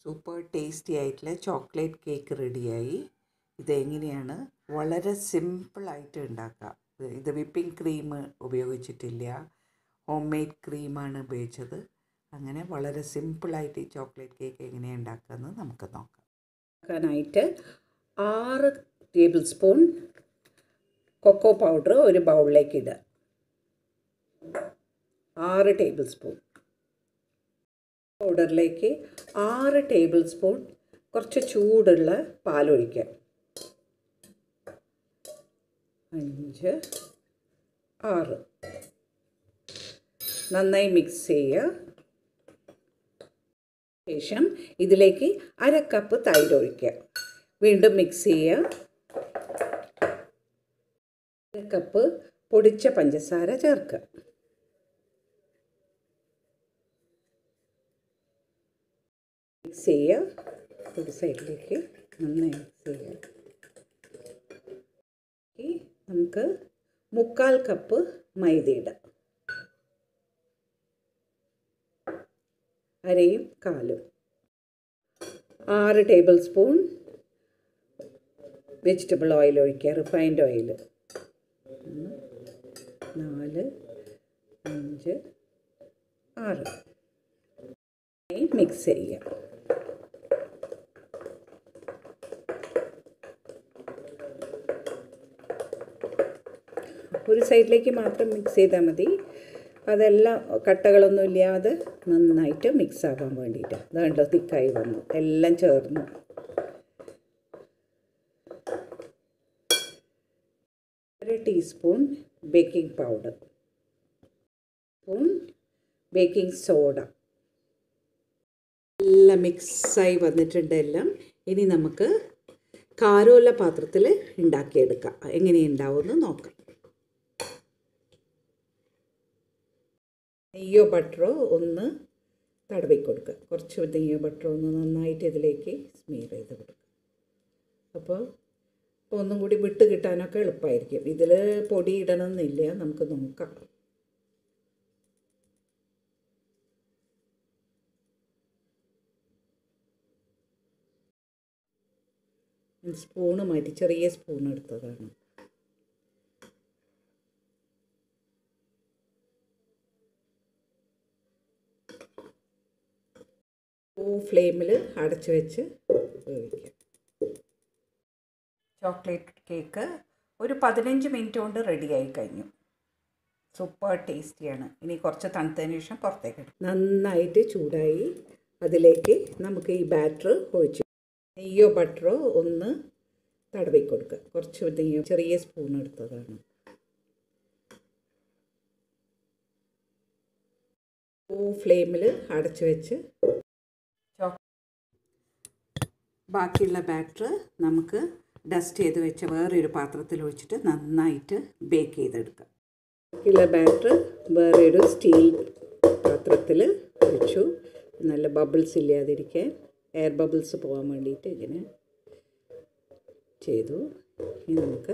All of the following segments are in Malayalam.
സൂപ്പർ ടേസ്റ്റി ആയിട്ടുള്ള ചോക്ലേറ്റ് കേക്ക് റെഡിയായി ഇതെങ്ങനെയാണ് വളരെ സിമ്പിളായിട്ട് ഉണ്ടാക്കാം ഇത് വിപ്പിംഗ് ക്രീം ഉപയോഗിച്ചിട്ടില്ല ഹോം മെയ്ഡ് ക്രീമാണ് ഉപയോഗിച്ചത് അങ്ങനെ വളരെ സിമ്പിളായിട്ട് ഈ ചോക്ലേറ്റ് കേക്ക് എങ്ങനെയാണ് ഉണ്ടാക്കുകയെന്ന് നമുക്ക് നോക്കാം ഉണ്ടാക്കാനായിട്ട് ആറ് ടേബിൾ സ്പൂൺ കൊക്കോ പൗഡർ ഒരു ബൗളിലേക്ക് ഇടുക ആറ് ടേബിൾ സ്പൂൺ പൗഡറിലേക്ക് ആറ് ടേബിൾ സ്പൂൺ കുറച്ച് ചൂടുള്ള പാലൊഴിക്കുക അഞ്ച് ആറ് നന്നായി മിക്സ് ചെയ്യുക ശേഷം ഇതിലേക്ക് അര കപ്പ് തൈര് ഒഴിക്കുക വീണ്ടും മിക്സ് ചെയ്യുക അര കപ്പ് പൊടിച്ച പഞ്ചസാര ചേർക്കുക മിക്സ് ചെയ്യുക ഒരു സൈഡിലേക്ക് നന്നായി മിക്സ് ചെയ്യുക ഇനി നമുക്ക് മുക്കാൽ കപ്പ് മൈദ ഇടാം അരയും കാലും ആറ് ടേബിൾ സ്പൂൺ വെജിറ്റബിൾ ഓയിൽ ഒഴിക്കുക റിഫൈൻഡ് ഓയിൽ നാല് അഞ്ച് ആറ് മിക്സ് ചെയ്യുക ഒരു സൈഡിലേക്ക് മാത്രം മിക്സ് ചെയ്താൽ മതി അതെല്ലാം കട്ടകളൊന്നും ഇല്ലാതെ നന്നായിട്ട് മിക്സ് ആവാൻ വേണ്ടിയിട്ട് അതുകൊണ്ട് തിക്കായി വന്നു എല്ലാം ചേർന്നു ഒരു teaspoon baking powder spoon baking soda എല്ലാം മിക്സായി വന്നിട്ടുണ്ട് എല്ലാം ഇനി നമുക്ക് കാരോല പാത്രത്തിൽ ഉണ്ടാക്കിയെടുക്കാം എങ്ങനെയുണ്ടാവുമെന്ന് നോക്കാം നെയ്യോ ബട്ടറോ ഒന്ന് തടവി കൊടുക്കുക കുറച്ച് നെയ്യോ ബട്ടറോ ഒന്ന് നന്നായിട്ട് ഇതിലേക്ക് സ്മീർ ചെയ്ത് കൊടുക്കുക അപ്പോൾ ഇപ്പോൾ ഒന്നും കൂടി വിട്ട് കിട്ടാനൊക്കെ എളുപ്പമായിരിക്കും ഇതിൽ പൊടി ഇടണമെന്നില്ല നമുക്ക് നോക്കാം സ്പൂണ് മാറ്റി ചെറിയ സ്പൂൺ എടുത്തതാണ് ലോ ഫ്ലെയിമിൽ അടച്ചു വെച്ച് വേവിക്കുക ചോക്ലേറ്റ് കേക്ക് ഒരു പതിനഞ്ച് മിനിറ്റ് കൊണ്ട് റെഡിയായി കഴിഞ്ഞു സൂപ്പർ ടേസ്റ്റിയാണ് ഇനി കുറച്ച് തണുത്തതിന് ശേഷം പുറത്തേക്ക് ഇടും നന്നായിട്ട് ചൂടായി അതിലേക്ക് നമുക്ക് ഈ ബാറ്റർ ഒഴിച്ചു നെയ്യോ ബട്ടറോ ഒന്ന് തടവി കൊടുക്കുക കുറച്ച് നെയ്യോ ചെറിയ സ്പൂൺ എടുത്തതാണ് ലോ ഫ്ലെയിമിൽ അടച്ചു വെച്ച് ബാക്കിയുള്ള ബാറ്റർ നമുക്ക് ഡസ്റ്റ് ചെയ്ത് വെച്ച വേറൊരു പാത്രത്തിൽ ഒഴിച്ചിട്ട് നന്നായിട്ട് ബേക്ക് ചെയ്തെടുക്കാം ബാക്കിയുള്ള ബാറ്റർ വേറെ ഒരു സ്റ്റീൽ പാത്രത്തിൽ ഒഴിച്ചു നല്ല ബബിൾസ് ഇല്ലാതിരിക്കാൻ എയർ ബബിൾസ് പോകാൻ വേണ്ടിയിട്ട് ഇങ്ങനെ ചെയ്തു ഇനി നമുക്ക്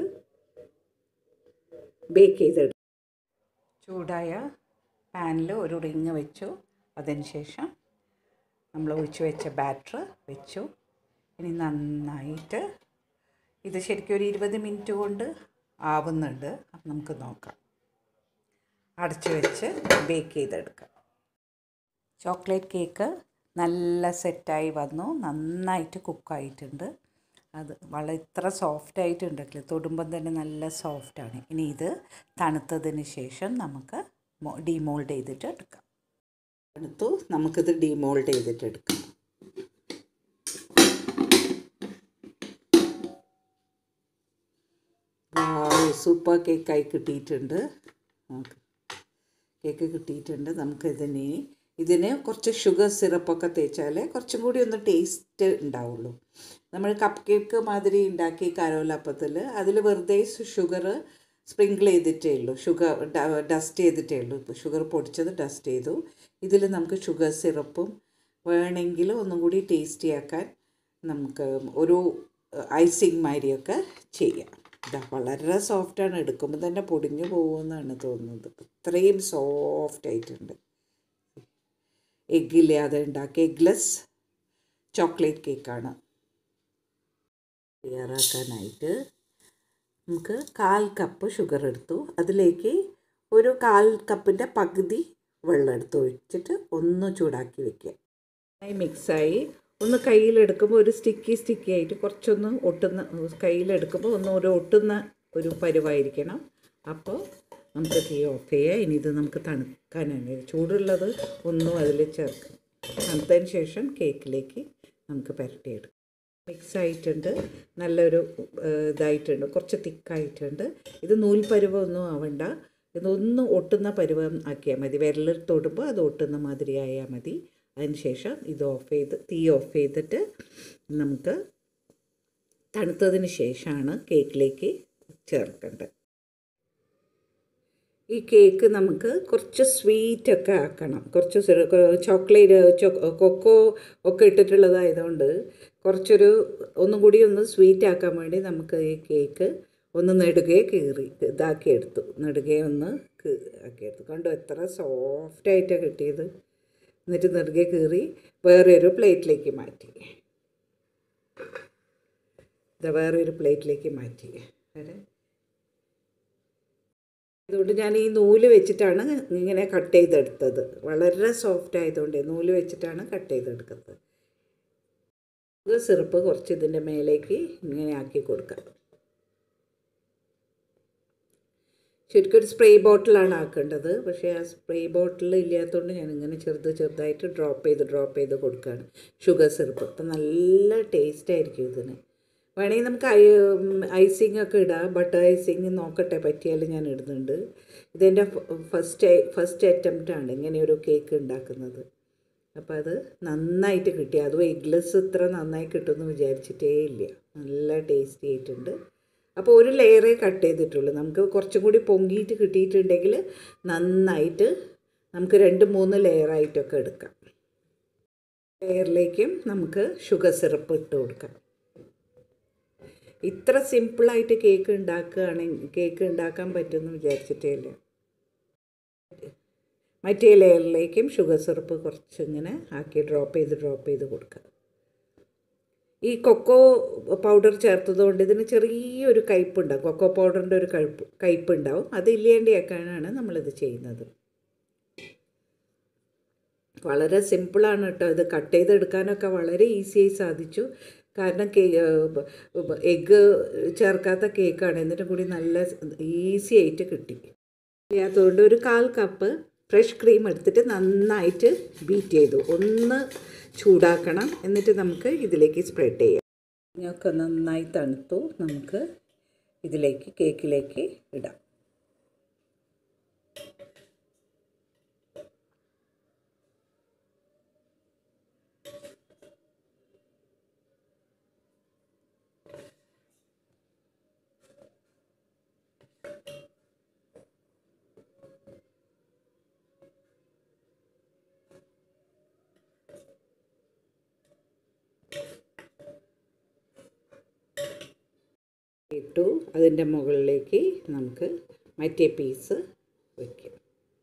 ബേക്ക് ചെയ്തെടുക്കാം ചൂടായ പാനിൽ ഒരു റിങ് വെച്ചു അതിനുശേഷം നമ്മൾ ഒഴിച്ച് വെച്ച ബാറ്റർ വെച്ചു ഇനി നന്നായിട്ട് ഇത് ശരിക്കും ഒരു ഇരുപത് മിനിറ്റ് കൊണ്ട് ആവുന്നുണ്ട് അപ്പം നമുക്ക് നോക്കാം അടച്ചു വെച്ച് ബേക്ക് ചെയ്തെടുക്കാം ചോക്ലേറ്റ് കേക്ക് നല്ല സെറ്റായി വന്നു നന്നായിട്ട് കുക്കായിട്ടുണ്ട് അത് വളരെ ഇത്ര സോഫ്റ്റ് ആയിട്ടുണ്ടെങ്കിൽ തൊടുമ്പം തന്നെ നല്ല സോഫ്റ്റാണ് ഇനി ഇത് തണുത്തതിന് ശേഷം നമുക്ക് ഡിമോൾഡ് ചെയ്തിട്ട് എടുക്കാം തണുത്തു നമുക്കിത് ഡിമോൾഡ് ചെയ്തിട്ട് എടുക്കാം സൂപ്പർ കേക്കായി കിട്ടിയിട്ടുണ്ട് നമുക്ക് കേക്ക് കിട്ടിയിട്ടുണ്ട് നമുക്കിതിന് ഇതിന് കുറച്ച് ഷുഗർ സിറപ്പൊക്കെ തേച്ചാൽ കുറച്ചും കൂടി ഒന്ന് ടേസ്റ്റ് ഉണ്ടാവുള്ളൂ നമ്മൾ കപ്പ് കേക്ക് മാതിരി ഉണ്ടാക്കി കരോലപ്പത്തിൽ അതിൽ വെറുതെ ഷുഗർ സ്പ്രിങ്കിൾ ചെയ്തിട്ടേ ഉള്ളൂ ഷുഗർ ഡസ്റ്റ് ചെയ്തിട്ടേ ഉള്ളൂ ഇപ്പോൾ ഷുഗർ പൊടിച്ചത് ഡസ്റ്റ് ചെയ്തു ഇതിൽ നമുക്ക് ഷുഗർ സിറപ്പും വേണമെങ്കിൽ ഒന്നും കൂടി ടേസ്റ്റി ആക്കാൻ നമുക്ക് ഒരു ഐസിങ് മാതിരിയൊക്കെ ചെയ്യാം ഇതാ വളരെ സോഫ്റ്റാണ് എടുക്കുമ്പോൾ തന്നെ പൊടിഞ്ഞു പോകുമെന്നാണ് തോന്നുന്നത് ഇത്രയും സോഫ്റ്റ് ആയിട്ടുണ്ട് എഗ്ഗില്ലാതെ ഉണ്ടാക്കിയ എഗ്ലെസ് ചോക്ലേറ്റ് കേക്കാണ് തയ്യാറാക്കാനായിട്ട് നമുക്ക് കാൽ കപ്പ് ഷുഗർ എടുത്തു അതിലേക്ക് ഒരു കാൽ കപ്പിൻ്റെ പകുതി വെള്ളം എടുത്ത് ഒഴിച്ചിട്ട് ഒന്ന് ചൂടാക്കി വെക്കുക നന്നായി മിക്സായി ഒന്ന് കയ്യിലെടുക്കുമ്പോൾ ഒരു സ്റ്റിക്കി സ്റ്റിക്കി ആയിട്ട് കുറച്ചൊന്ന് ഒട്ടുന്ന കയ്യിലെടുക്കുമ്പോൾ ഒന്ന് ഒരു ഒട്ടുന്ന ഒരു പരുവായിരിക്കണം അപ്പോൾ നമുക്ക് തീ ഓഫ് ചെയ്യാം ഇനി ഇത് നമുക്ക് തണുക്കാനാണ് ചൂടുള്ളത് ഒന്നും അതിൽ ചേർക്കും തണുത്തതിന് ശേഷം കേക്കിലേക്ക് നമുക്ക് പുരട്ടിയെടുക്കാം മിക്സ് ആയിട്ടുണ്ട് നല്ലൊരു ഏഹ്, ഇതായിട്ടുണ്ട് കുറച്ച് തിക്കായിട്ടുണ്ട് ഇത് നൂൽ പരുവമൊന്നും ആവണ്ട ഇതൊന്ന് ഒട്ടുന്ന പരുവം ആക്കിയാൽ മതി വിരലിൽ തൊടുമ്പോൾ അത് ഒട്ടുന്ന മാതിരി ആയാൽ മതി അതിന് ശേഷം ഇത് ഓഫ് ചെയ്ത് തീ ഓഫ് ചെയ്തിട്ട് നമുക്ക് തണുത്തതിന് ശേഷമാണ് കേക്കിലേക്ക് ചേർക്കേണ്ടത് ഈ കേക്ക് നമുക്ക് കുറച്ച് സ്വീറ്റൊക്കെ ആക്കണം കുറച്ച് ചോക്ലേറ്റ് കൊക്കോ ഒക്കെ ഇട്ടിട്ടുള്ളതായതുകൊണ്ട് കുറച്ചൊരു ഒന്നും കൂടി ഒന്ന് സ്വീറ്റ് ആക്കാൻ വേണ്ടി നമുക്ക് ഈ കേക്ക് ഒന്ന് നെടുകെ കീറി ഇതാക്കി എടുത്തു നെടുകെ ഒന്ന് കീ- ആക്കിയെടുത്തു കണ്ടു എത്ര സോഫ്റ്റായിട്ടാണ് കിട്ടിയത് എന്നിട്ട് നെടുകെ കീറി വേറൊരു പ്ലേറ്റിലേക്ക് മാറ്റി ഇത് വേറൊരു പ്ലേറ്റിലേക്ക് മാറ്റി അതെ അതുകൊണ്ട് ഞാൻ ഈ നൂല് വെച്ചിട്ടാണ് ഇങ്ങനെ കട്ട് ചെയ്തെടുത്തത് വളരെ സോഫ്റ്റ് ആയതുകൊണ്ട് നൂല് വെച്ചിട്ടാണ് കട്ട് ചെയ്തെടുക്കുന്നത് ഇത് സിറപ്പ് കുറച്ച് ഇതിൻ്റെ മേലേക്ക് ഇങ്ങനെ ആക്കി കൊടുക്കാം ശരിക്കും ഒരു സ്പ്രേ ബോട്ടിലാണ് ആക്കേണ്ടത് പക്ഷേ ആ സ്പ്രേ ബോട്ടിൽ ഇല്ലാത്തതുകൊണ്ട് ഞാൻ ഇങ്ങനെ ചെറുത് ചെറുതായിട്ട് ഡ്രോപ്പ് ചെയ്ത് ഡ്രോപ്പ് ചെയ്ത് കൊടുക്കുകയാണ് ഷുഗർ സിറപ്പ് അപ്പം നല്ല ടേസ്റ്റ് ആയിരിക്കും ഇതിന് വേണമെങ്കിൽ നമുക്ക് ഐ ഐസിങ് ഒക്കെ ഇടാം ബട്ടർ ഐസിങ് നോക്കട്ടെ പറ്റിയാൽ ഞാൻ ഇടുന്നുണ്ട് ഇതെൻ്റെ ഫസ്റ്റ് ഫസ്റ്റ് അറ്റംപ്റ്റാണ് ഇങ്ങനെ ഒരു കേക്ക് ഉണ്ടാക്കുന്നത് അപ്പോൾ അത് നന്നായിട്ട് കിട്ടി അതും എഗ്ലെസ് ഇത്ര നന്നായി കിട്ടുമെന്ന് വിചാരിച്ചിട്ടേ ഇല്ല നല്ല ടേസ്റ്റി ആയിട്ടുണ്ട് അപ്പോൾ ഒരു ലെയറേ കട്ട് ചെയ്തിട്ടുള്ളൂ നമുക്ക് കുറച്ചും കൂടി പൊങ്ങിയിട്ട് കിട്ടിയിട്ടുണ്ടെങ്കിൽ നന്നായിട്ട് നമുക്ക് രണ്ട് മൂന്ന് ലെയറായിട്ടൊക്കെ എടുക്കാം ലെയറിലേക്കും നമുക്ക് ഷുഗർ സിറപ്പ് ഇട്ട് കൊടുക്കാം ഇത്ര സിമ്പിളായിട്ട് കേക്ക് ഉണ്ടാക്കുകയാണെങ്കിൽ കേക്ക് ഉണ്ടാക്കാൻ പറ്റുമെന്ന് വിചാരിച്ചിട്ടേ ഇല്ല മറ്റേ ലെയറിലേക്കും ഷുഗർ സിറപ്പ് കുറച്ചിങ്ങനെ ആക്കി ഡ്രോപ്പ് ചെയ്ത് ഡ്രോപ്പ് ചെയ്ത് കൊടുക്കുക ഈ കൊക്കോ പൗഡർ ചേർത്തതുകൊണ്ട് ഇതിന് ചെറിയൊരു കയ്പുണ്ടാവും കൊക്കോ പൗഡറിൻ്റെ ഒരു കയ്പ് കയ്പുണ്ടാവും അത് ഇല്ലേണ്ടിയാക്കാനാണ് നമ്മളിത് ചെയ്യുന്നത് വളരെ സിമ്പിളാണ് കേട്ടോ ഇത് കട്ട് ചെയ്തെടുക്കാനൊക്കെ വളരെ ഈസിയായി സാധിച്ചു കാരണം കേ എഗ്ഗ് ചേർക്കാത്ത കേക്കാണ് എന്നിട്ടും കൂടി നല്ല ഈസി ആയിട്ട് കിട്ടി അതുകൊണ്ട് ഒരു കാൽ കപ്പ് ഫ്രഷ് ക്രീം എടുത്തിട്ട് നന്നായിട്ട് ബീറ്റ് ചെയ്തു ഒന്ന് ചൂടാക്കണം എന്നിട്ട് നമുക്ക് ഇതിലേക്ക് സ്പ്രെഡ് ചെയ്യാം ഞങ്ങൾക്ക് നന്നായി തണുത്തു നമുക്ക് ഇതിലേക്ക് കേക്കിലേക്ക് ഇടാം ഇട്ടു അതിൻ്റെ മുകളിലേക്ക് നമുക്ക് മറ്റേ പീസ് വയ്ക്കാം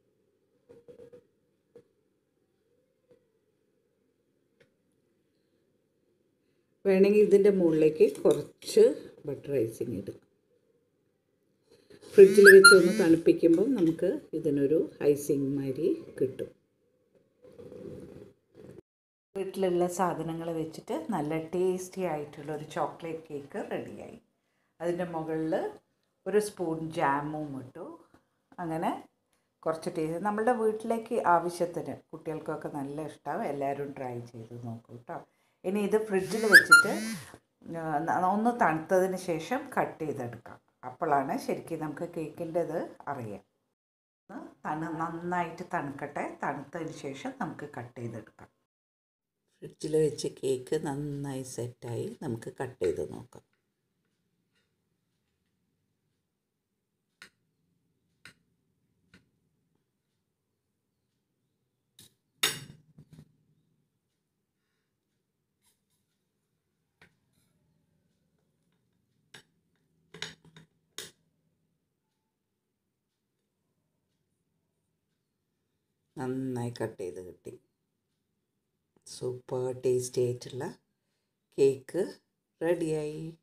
വേണമെങ്കിൽ ഇതിൻ്റെ മുകളിലേക്ക് കുറച്ച് ബട്ടർ ഐസിങ് ഇടും ഫ്രിഡ്ജിൽ വെച്ച് ഒന്ന് തണുപ്പിക്കുമ്പോൾ നമുക്ക് ഇതിനൊരു ഐസിങ് മാതിരി കിട്ടും വീട്ടിലുള്ള സാധനങ്ങൾ വെച്ചിട്ട് നല്ല ടേസ്റ്റി ആയിട്ടുള്ള ഒരു ചോക്ലേറ്റ് കേക്ക് റെഡിയായി അതിൻ്റെ മുകളിൽ ഒരു സ്പൂൺ ജാമും ഇട്ടു അങ്ങനെ കുറച്ച് ടേസ്റ്റ് നമ്മളുടെ വീട്ടിലേക്ക് ആവശ്യത്തിന് കുട്ടികൾക്കൊക്കെ നല്ല ഇഷ്ടമാവും എല്ലാവരും ട്രൈ ചെയ്ത് നോക്കൂ കേട്ടോ ഇനി ഇത് ഫ്രിഡ്ജിൽ വെച്ചിട്ട് ആ, ഒന്ന് തണുത്തതിന് ശേഷം കട്ട് ചെയ്തെടുക്കാം അപ്പോഴാണ് ശരിക്കും നമുക്ക് കേക്കിൻ്റെത് അറിയാം ഒന്ന് തണു നന്നായിട്ട് തണുക്കട്ടെ തണുത്തതിന് ശേഷം നമുക്ക് കട്ട് ചെയ്തെടുക്കാം ഫ്രിഡ്ജിൽ വെച്ച് കേക്ക് നന്നായി സെറ്റായി നമുക്ക് കട്ട് ചെയ്ത് നോക്കാം നന്നായി കട്ട് ചെയ്ത് കിട്ടി സൂപ്പർ ടേസ്റ്റി ആയിട്ടുള്ള കേക്ക് റെഡിയായി